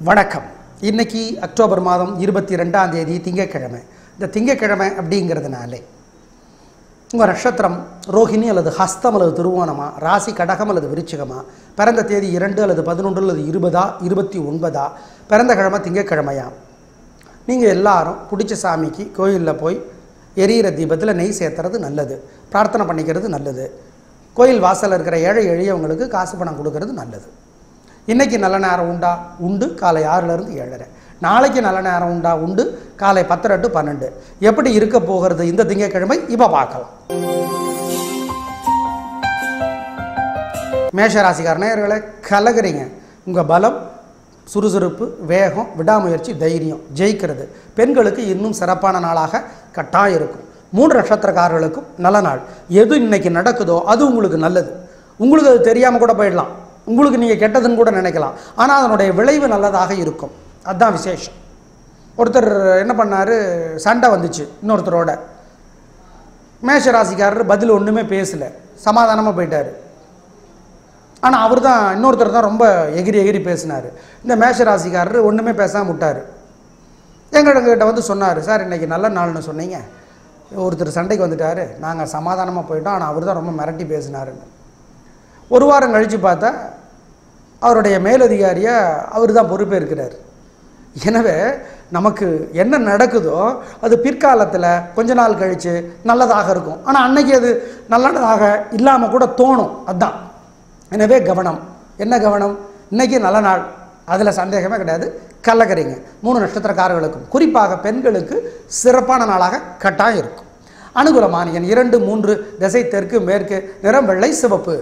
வணக்கம் இன்னைக்கு அக்டோபர் மாதம் இருபத்தி ரெண்டாம் தேதி திங்கட்கிழமை இந்த திங்கட்கிழமை அப்படிங்கிறதுனாலே உங்கள் நட்சத்திரம் ரோஹிணி அல்லது ஹஸ்தம் அல்லது திருவோணமா ராசி கடகம் அல்லது விருச்சிகமா பிறந்த தேதி இரண்டு அல்லது பதினொன்று அல்லது இருபதா இருபத்தி ஒன்பதா பிறந்த கிழமை திங்கட்கிழமையா நீங்கள் எல்லாரும் பிடிச்ச சாமிக்கு கோயிலில் போய் எரியிற தீபத்தில் நெய் சேர்த்துறது நல்லது பிரார்த்தனை பண்ணிக்கிறது நல்லது கோயில் வாசலில் இருக்கிற ஏழை எளியவங்களுக்கு காசு பணம் கொடுக்கறது நல்லது இன்னைக்கு நல்ல நேரம் உண்டா உண்டு காலை ஆறுலேருந்து ஏழரை நாளைக்கு நல்ல நேரம் உண்டா உண்டு காலை பத்தரை டு பன்னெண்டு எப்படி இருக்க போகிறது இந்த திங்கட்கிழமை இப்போ பார்க்கலாம் மேஷராசிக்கார நேயர்களை கலகுறீங்க உங்கள் பலம் சுறுசுறுப்பு வேகம் விடாமுயற்சி தைரியம் ஜெயிக்கிறது பெண்களுக்கு இன்னும் சிறப்பான நாளாக கட்டாயம் இருக்கும் மூன்று நட்சத்திரக்காரர்களுக்கும் நல்ல நாள் எது இன்னைக்கு நடக்குதோ அது உங்களுக்கு நல்லது உங்களுக்கு அது தெரியாமல் கூட போயிடலாம் உங்களுக்கு நீங்கள் கெட்டதுன்னு கூட நினைக்கலாம் ஆனால் அதனுடைய விளைவு நல்லதாக இருக்கும் அதுதான் விசேஷம் ஒருத்தர் என்ன பண்ணார் சண்டை வந்துச்சு இன்னொருத்தரோட மேஷராசிக்காரர் பதில் ஒன்றுமே பேசலை சமாதானமாக போயிட்டார் ஆனால் அவர் தான் இன்னொருத்தர் தான் ரொம்ப எகிரி எகிரி பேசினார் இந்த மேஷராசிக்காரர் ஒன்றுமே பேசாமல் விட்டார் எங்கள்கிட்ட வந்து சொன்னார் சார் இன்றைக்கி நல்ல நாள்னு சொன்னீங்க ஒருத்தர் சண்டைக்கு வந்துட்டார் நாங்கள் சமாதானமாக போயிட்டோம் ஆனால் அவர் தான் ரொம்ப மிரட்டி பேசினாருன்னு ஒரு வாரம் கழித்து பார்த்தா அவருடைய மேலதிகாரியை அவர் தான் பொறுப்பேற்கிறார் எனவே நமக்கு என்ன நடக்குதோ அது பிற்காலத்தில் கொஞ்ச நாள் கழித்து நல்லதாக இருக்கும் ஆனால் அன்னைக்கு அது நல்லதாக இல்லாமல் கூட தோணும் அதுதான் எனவே கவனம் என்ன கவனம் இன்னைக்கு நல்ல நாள் அதில் சந்தேகமே கிடையாது கலக்கறீங்க மூணு நட்சத்திரக்காரர்களுக்கும் குறிப்பாக பெண்களுக்கு சிறப்பான நாளாக கட்டாயம் இருக்கும் அனுகூலமான எண் இரண்டு மூன்று திசை தெற்கு மேற்கு நிறம் வெள்ளை சிவப்பு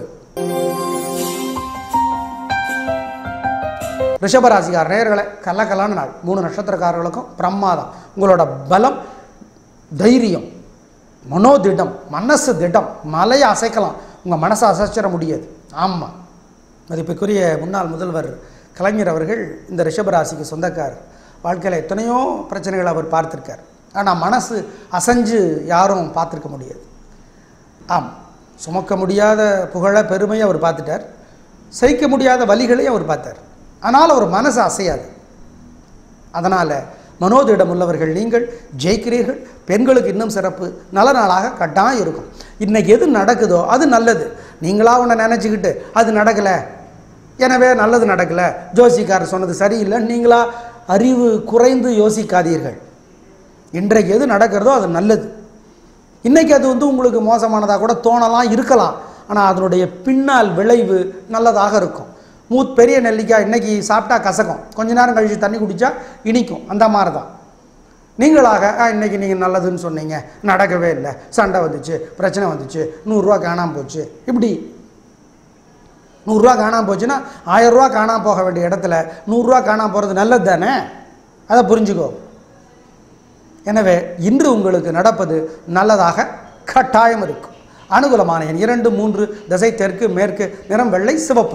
ரிஷபராசிக்கார நேயர்களை கலக்கலான நாள் மூணு நட்சத்திரக்காரர்களுக்கும் பிரமாதம் உங்களோட பலம் தைரியம் மனோதிடம் மனசு திடம் மலையை அசைக்கலாம் உங்கள் மனசை அசைச்சிட முடியாது ஆமாம் மதிப்புக்குரிய முன்னாள் முதல்வர் கலைஞர் அவர்கள் இந்த ரிஷபராசிக்கு சொந்தக்காரர் வாழ்க்கையில் எத்தனையோ பிரச்சனைகளை அவர் பார்த்துருக்கார் ஆனால் மனசு அசைஞ்சு யாரும் பார்த்துருக்க முடியாது ஆம் சுமக்க முடியாத புகழ பெருமையை அவர் பார்த்துட்டார் சகிக்க முடியாத வழிகளையும் அவர் பார்த்தார் ஆனால் அவர் மனசு அசையாது அதனால் மனோதிடம் உள்ளவர்கள் நீங்கள் ஜெயிக்கிறீர்கள் பெண்களுக்கு இன்னும் சிறப்பு நல்ல நாளாக கட்டாயம் இருக்கும் இன்னைக்கு எது நடக்குதோ அது நல்லது நீங்களா ஒன்று நினச்சிக்கிட்டு அது நடக்கலை எனவே நல்லது நடக்கலை ஜோசிக்காரர் சொன்னது சரியில்லை நீங்களா அறிவு குறைந்து யோசிக்காதீர்கள் இன்றைக்கு எது நடக்கிறதோ அது நல்லது இன்றைக்கி அது வந்து உங்களுக்கு மோசமானதாக கூட தோணலாம் இருக்கலாம் ஆனால் அதனுடைய பின்னால் விளைவு நல்லதாக இருக்கும் மூத் பெரிய நெல்லிக்காய் இன்னைக்கு சாப்பிட்டா கசக்கும் கொஞ்ச நேரம் கழித்து தண்ணி குடித்தா இனிக்கும் அந்த மாதிரி தான் நீங்களாக "ஆ, இன்னைக்கு நீங்கள் நல்லதுன்னு சொன்னீங்க நடக்கவே இல்லை சண்டை வந்துச்சு பிரச்சனை வந்துச்சு நூறுரூவா காணாமல் போச்சு இப்படி நூறுரூவா காணாமல் போச்சுன்னா ஆயிரரூவா காணாமல் போக வேண்டிய இடத்துல நூறுரூவா காணாமல் போகிறது நல்லது தானே அதை புரிஞ்சுக்கோ எனவே இன்று உங்களுக்கு நடப்பது நல்லதாக கட்டாயம் இருக்கும் அனுகூலமான எண் இரண்டு மூன்று திசை தெற்கு மேற்கு நிறம் வெள்ளை சிவப்பு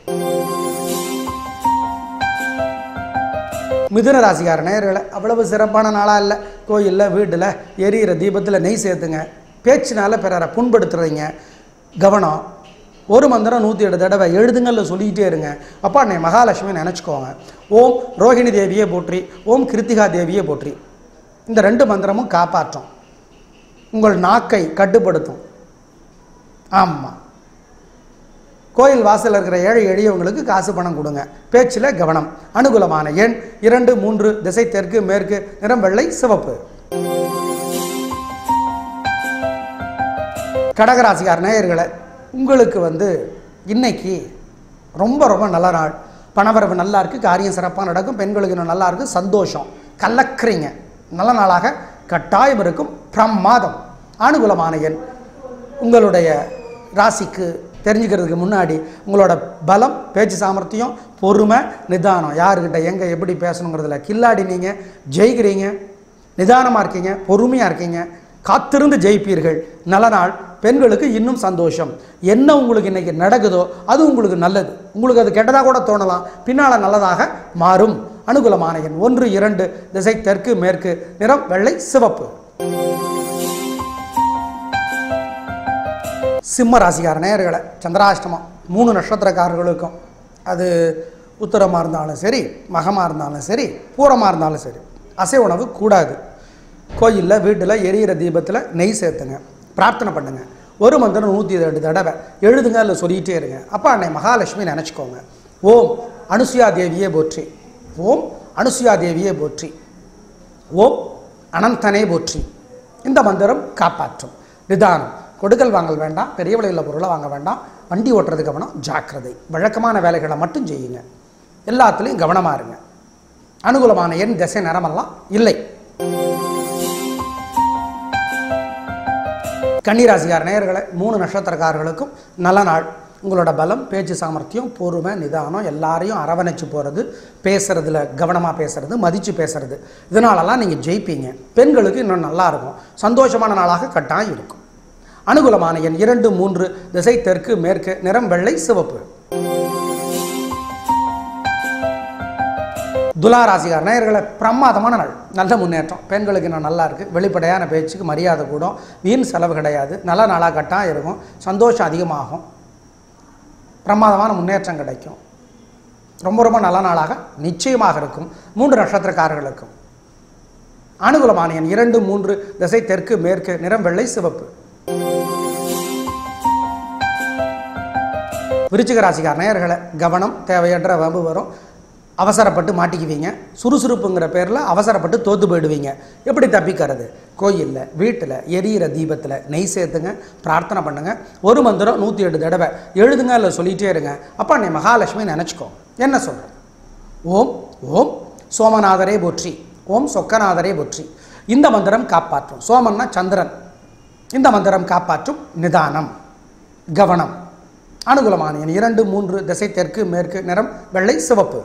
மிதுன ராசிக்கார நேயர்களை அவ்வளவு சிறப்பான நாளாக இல்லை கோயிலில் வீட்டில் எரியிற தீபத்தில் நெய் சேர்த்துங்க பேச்சினால பிறரை புண்படுத்துறீங்க கவனம் ஒரு மந்திரம் நூற்றி ஏழு தடவை எழுதுங்கள்ல சொல்லிக்கிட்டே இருங்க அப்பா அன்னை மகாலட்சுமி நினச்சிக்கோங்க ஓம் ரோஹிணி தேவியே போற்றி ஓம் கிருத்திகா தேவியே போற்றி இந்த ரெண்டு மந்திரமும் காப்பாற்றும் உங்கள் நாக்கை கட்டுப்படுத்தும் ஆமாம் கோயில் வாசலில் இருக்கிற ஏழை எளியவங்களுக்கு காசு பணம் கொடுங்க பேச்சில் கவனம் அனுகூலமான எண் இரண்டு மூன்று திசை தெற்கு மேற்கு நிறம் வெள்ளை சிவப்பு கடகராசிக்கார நேயர்களை உங்களுக்கு வந்து இன்னைக்கு ரொம்ப ரொம்ப நல்ல நாள் பணவரவு நல்லா இருக்குது காரியம் சிறப்பாக நடக்கும் பெண்களுக்கு இன்னும் நல்லா இருக்குது சந்தோஷம் கலக்குறீங்க நல்ல நாளாக கட்டாயம் இருக்கும் பிரமாதம் அனுகூலமான எண் உங்களுடைய ராசிக்கு தெரிஞ்சுக்கிறதுக்கு முன்னாடி உங்களோட பலம் பேச்சு சாமர்த்தியம் பொறுமை நிதானம் யாருக்கிட்ட எங்கே எப்படி பேசணுங்கிறதுல கில்லாடி நீங்கள் ஜெயிக்கிறீங்க நிதானமாக இருக்கீங்க பொறுமையாக இருக்கீங்க காத்திருந்து ஜெயிப்பீர்கள் நல்ல நாள் பெண்களுக்கு இன்னும் சந்தோஷம் என்ன உங்களுக்கு இன்னைக்கு நடக்குதோ அது உங்களுக்கு நல்லது உங்களுக்கு அது கெட்டதாக கூட தோணலாம் பின்னால் நல்லதாக மாறும் அனுகூலமான எண் ஒன்று இரண்டு திசை தெற்கு மேற்கு நிறம் வெள்ளை சிவப்பு சிம்ம ராசிக்கார நேயர்களை சந்திராஷ்டமம் மூணு நட்சத்திரக்காரர்களுக்கும் அது உத்தரமாக இருந்தாலும் சரி மகமாக இருந்தாலும் சரி பூரமாக இருந்தாலும் சரி அசை உணவு கூடாது கோயிலில் வீட்டில் எரியிற தீபத்தில் நெய் சேர்த்துங்க பிரார்த்தனை பண்ணுங்க ஒரு மந்திரம் நூற்றி ரெண்டு தடவை எழுதுங்க அதில் சொல்லிகிட்டே இருங்க அப்போ அன்னை மகாலட்சுமி நினச்சிக்கோங்க ஓம் அனுசுயா தேவியே போற்றி ஓம் அனுசுயா தேவியே போற்றி ஓம் அனந்தனே போற்றி இந்த மந்திரம் காப்பாற்றும் நிதானம் கொடுக்கல் வாங்கல் வேண்டாம் பெரிய விலையில் பொருளை வாங்க வேண்டாம் வண்டி ஓட்டுறதுக்கு கவனம் ஜாக்கிரதை வழக்கமான வேலைகளை மட்டும் செய்யுங்க எல்லாத்துலேயும் கவனமாக இருங்க அனுகூலமான எண் திசை நிறமெல்லாம் இல்லை கன்னிராசிக்கார நேயர்களை மூணு நட்சத்திரக்காரர்களுக்கும் நல்ல நாள் உங்களோட பலம் பேச்சு சாமர்த்தியம் பொறுமை நிதானம் எல்லாரையும் அரவணைச்சு போகிறது பேசுறதுல கவனமாக பேசுறது மதித்து பேசுறது இதனாலலாம் நீங்கள் ஜெயிப்பீங்க பெண்களுக்கு இன்னும் நல்லா இருக்கும் சந்தோஷமான நாளாக கட்டாயம் இருக்கும் அனுகூலமான எண் இரண்டு மூன்று திசை தெற்கு மேற்கு நிறம் வெள்ளை சிவப்பு துலா ராசிகார் நேயர்களை பிரமாதமான நாள் நல்ல முன்னேற்றம் பெண்களுக்கு இன்னும் நல்லா இருக்குது வெளிப்படையான பேச்சுக்கு மரியாதை கூடும் வீண் செலவு கிடையாது நல்ல நாளாக கட்டாயம் இருக்கும் சந்தோஷம் அதிகமாகும் பிரமாதமான முன்னேற்றம் கிடைக்கும் ரொம்ப ரொம்ப நல்ல நாளாக நிச்சயமாக இருக்கும் மூன்று நட்சத்திரக்காரர்களுக்கும் அனுகூலமான எண் இரண்டு மூன்று திசை தெற்கு மேற்கு நிறம் வெள்ளை சிவப்பு விருச்சிக ராசிக்கார நேயர்களை கவனம் தேவையற்ற வம்பு வரும் அவசரப்பட்டு மாட்டிக்குவீங்க சுறுசுறுப்புங்கிற பேரில் அவசரப்பட்டு தோத்து போயிடுவீங்க எப்படி தப்பிக்கிறது கோயிலில் வீட்டில் எரியிற தீபத்தில் நெய் சேர்த்துங்க பிரார்த்தனை பண்ணுங்க ஒரு மந்திரம் நூற்றி எட்டு தடவை எழுதுங்க இல்லை சொல்லிகிட்டே இருங்க அப்போ அன்னை மகாலட்சுமி நினச்சிக்கோ என்ன சொல்கிறது ஓம் ஓம் சோமநாதரே போற்றி ஓம் சொக்கநாதரே போற்றி இந்த மந்திரம் காப்பாற்றும் சோமன்னா சந்திரன் இந்த மந்திரம் காப்பாற்றும் நிதானம் கவனம் அனுகூலமான எண் இரண்டு மூன்று திசை தெற்கு மேற்கு நிறம் வெள்ளை சிவப்பு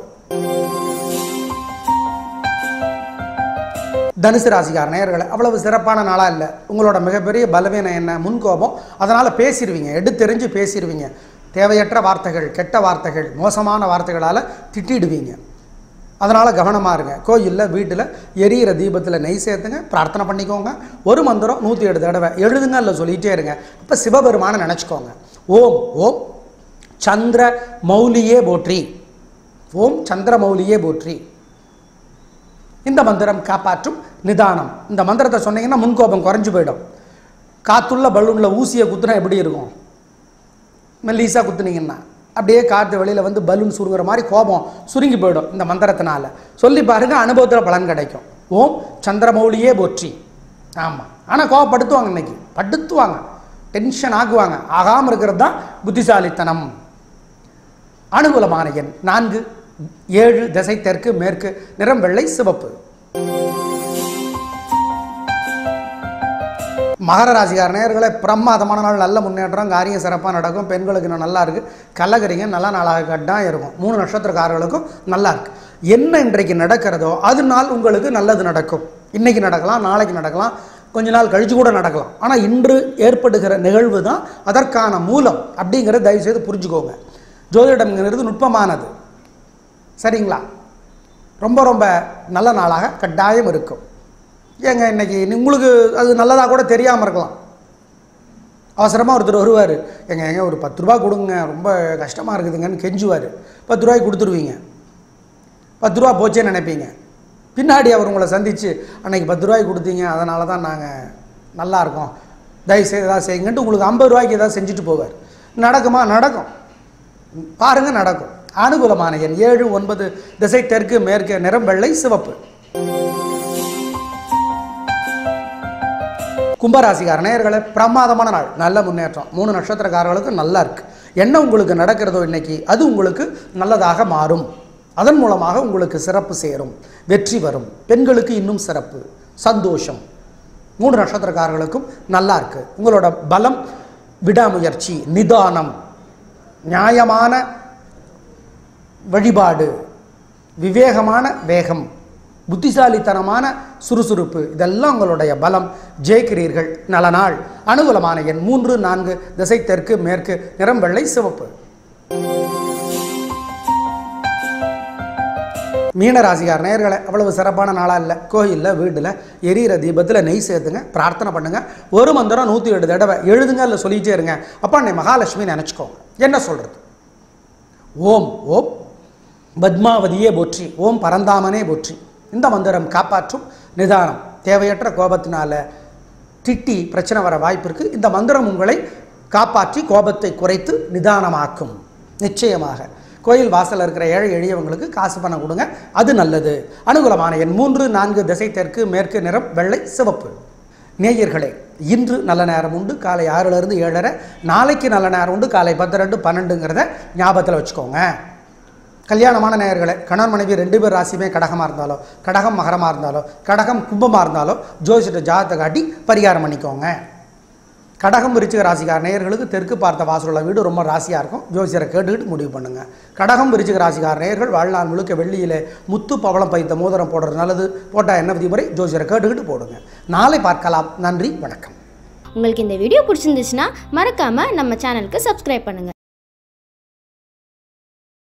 தனுசு ராசிக்கார நேயர்களை அவ்வளவு சிறப்பான நாளாக இல்லை உங்களோட மிகப்பெரிய பலவீனம் என்ன முன்கோபம் அதனால் பேசிடுவீங்க எடுத்தெறிஞ்சு பேசிடுவீங்க தேவையற்ற வார்த்தைகள் கெட்ட வார்த்தைகள் மோசமான வார்த்தைகளால் திட்டிடுவீங்க அதனால் கவனமாக இருங்க கோயிலில் வீட்டில் எரியிற தீபத்தில் நெய் சேர்த்துங்க பிரார்த்தனை பண்ணிக்கோங்க ஒரு மந்திரம் நூற்றி ஏழு தடவை எழுதுங்க இல்லை சொல்லிகிட்டே இருங்க அப்போ சிவபெருமானை நினச்சிக்கோங்க ஓம் ஓம் சந்திர மௌலியே போற்றி ஓம் சந்திர மௌலியே போற்றி இந்த மந்திரம் காப்பாற்றும் நிதானம் இந்த மந்திரத்தை சொன்னீங்கன்னா முன்கோபம் குறைஞ்சு போயிடும் காத்துள்ள பலூனில் ஊசியை குத்துனா எப்படி இருக்கும் மெல்லீஸாக குத்துனீங்கன்னா அப்படியே காற்று வெளியில் வந்து பலூன் சுருங்குற மாதிரி கோபம் சுருங்கி போயிடும் இந்த மந்திரத்தினால சொல்லி பாருங்க அனுபவத்தில் பலன் கிடைக்கும் ஓம் சந்திரமௌலியே போற்றி ஆமாம் ஆனால் கோவப்படுத்துவாங்க இன்னைக்கு படுத்துவாங்க டென்ஷன் ஆகுவாங்க ஆகாமல் இருக்கிறது தான் புத்திசாலித்தனம் அனுகூலமான எண் நான்கு ஏழு திசை தெற்கு மேற்கு நிறம் வெள்ளை சிவப்பு மகர ராசிக்கார நேயர்களை பிரமாதமான நாள் நல்ல முன்னேற்றம் காரியம் சிறப்பாக நடக்கும் பெண்களுக்கு இன்னும் நல்லா இருக்குது கள்ளகரிங்க நல்ல நாளாக கட்டாயம் இருக்கும் மூணு நட்சத்திரக்காரர்களுக்கும் நல்லா இருக்கு என்ன இன்றைக்கு நடக்கிறதோ அது நாள் உங்களுக்கு நல்லது நடக்கும் இன்னைக்கு நடக்கலாம் நாளைக்கு நடக்கலாம் கொஞ்ச நாள் கழிச்சு கூட நடக்கலாம் ஆனால் இன்று ஏற்படுகிற நிகழ்வு தான் அதற்கான மூலம் அப்படிங்கிறத தயவுசெய்து புரிஞ்சுக்கோங்க ஜோதிடம்ங்கிறது நுட்பமானது சரிங்களா ரொம்ப ரொம்ப நல்ல நாளாக கட்டாயம் இருக்கும் ஏங்க இன்னைக்கு உங்களுக்கு அது நல்லதாக கூட தெரியாமல் இருக்கலாம் அவசரமாக ஒருத்தர் வருவார் எங்க எங்க ஒரு பத்து ரூபா கொடுங்க ரொம்ப கஷ்டமாக இருக்குதுங்கன்னு கெஞ்சுவார் பத்து ரூபாய்க்கு கொடுத்துருவீங்க பத்து ரூபா போச்சேன்னு நினைப்பீங்க பின்னாடி அவர் உங்களை சந்தித்து அன்னைக்கு பத்து ரூபாய்க்கு கொடுத்தீங்க அதனால தான் நாங்கள் நல்லா இருக்கோம் தயவுசெய்து ஏதாவது செய்யுங்கன்ட்டு உங்களுக்கு ஐம்பது ரூபாய்க்கு ஏதாவது செஞ்சுட்டு போவார் நடக்குமா நடக்கும் பாருங்கள் நடக்கும் அனுகூலமான எண் ஏழு ஒன்பது திசை தெற்கு மேற்கு நிறம் வெள்ளை சிவப்பு கும்பராசிக்கார நேயர்களே பிரமாதமான நாள் நல்ல முன்னேற்றம் மூணு நட்சத்திரக்காரர்களுக்கு நல்லா இருக்கு என்ன உங்களுக்கு நடக்கிறதோ இன்னைக்கு அது உங்களுக்கு நல்லதாக மாறும் அதன் மூலமாக உங்களுக்கு சிறப்பு சேரும் வெற்றி வரும் பெண்களுக்கு இன்னும் சிறப்பு சந்தோஷம் மூணு நட்சத்திரக்காரர்களுக்கும் நல்லா இருக்கு உங்களோட பலம் விடாமுயற்சி நிதானம் நியாயமான வழிபாடு விவேகமான வேகம் புத்திசாலித்தனமான சுறுசுறுப்பு இதெல்லாம் உங்களுடைய பலம் ஜெயிக்கிறீர்கள் நல நாள் அனுகூலமான எண் மூன்று நான்கு திசை தெற்கு மேற்கு நிறம் வெள்ளை சிவப்பு மீனராசிகார் நேயர்களை அவ்வளவு சிறப்பான நாளாக இல்லை கோயிலில் வீட்டில் எரியிற தீபத்தில் நெய் சேர்த்துங்க பிரார்த்தனை பண்ணுங்க ஒரு மந்திரம் நூற்றி ஏழு தடவை எழுதுங்க இல்லை சொல்லிகிட்டே இருங்க அப்போ அன்னை மகாலட்சுமி நினச்சிக்கோங்க என்ன சொல்கிறது ஓம் ஓம் பத்மாவதியே போற்றி ஓம் பரந்தாமனே போற்றி இந்த மந்திரம் காப்பாற்றும் நிதானம் தேவையற்ற கோபத்தினால திட்டி பிரச்சனை வர வாய்ப்பு இருக்குது இந்த மந்திரம் உங்களை காப்பாற்றி கோபத்தை குறைத்து நிதானமாக்கும் நிச்சயமாக கோயில் வாசலில் இருக்கிற ஏழை எளியவங்களுக்கு காசு பணம் கொடுங்க அது நல்லது அனுகூலமான எண் மூன்று நான்கு திசை தெற்கு மேற்கு நிறம் வெள்ளை சிவப்பு நேயர்களே இன்று நல்ல நேரம் உண்டு காலை ஆறுலேருந்து ஏழரை நாளைக்கு நல்ல நேரம் உண்டு காலை பத்து ரெண்டு பன்னெண்டுங்கிறத ஞாபகத்தில் வச்சுக்கோங்க கல்யாணமான நேயர்களே கணவன் மனைவி ரெண்டு பேர் ராசியுமே கடகமாக இருந்தாலோ கடகம் மகரமாக இருந்தாலோ கடகம் கும்பமாக இருந்தாலோ ஜோசிட்ட ஜாதத்தை காட்டி பரிகாரம் பண்ணிக்கோங்க கடகம் விருச்சிக ராசிக்கார நேயர்களுக்கு தெற்கு பார்த்த வாசலுள்ள வீடு ரொம்ப ராசியாக இருக்கும் ஜோசியரை கேட்டுக்கிட்டு முடிவு பண்ணுங்கள் கடகம் விருச்சிக ராசிக்கார நேயர்கள் வாழ்நாள் முழுக்க வெள்ளியில் முத்து பவளம் பைத்த மோதிரம் போடுறது நல்லது போட்டால் என்ன விதிமுறை ஜோசியரை கேட்டுக்கிட்டு போடுங்க நாளை பார்க்கலாம் நன்றி வணக்கம் உங்களுக்கு இந்த வீடியோ பிடிச்சிருந்துச்சுன்னா மறக்காமல் நம்ம சேனலுக்கு சப்ஸ்கிரைப் பண்ணுங்கள்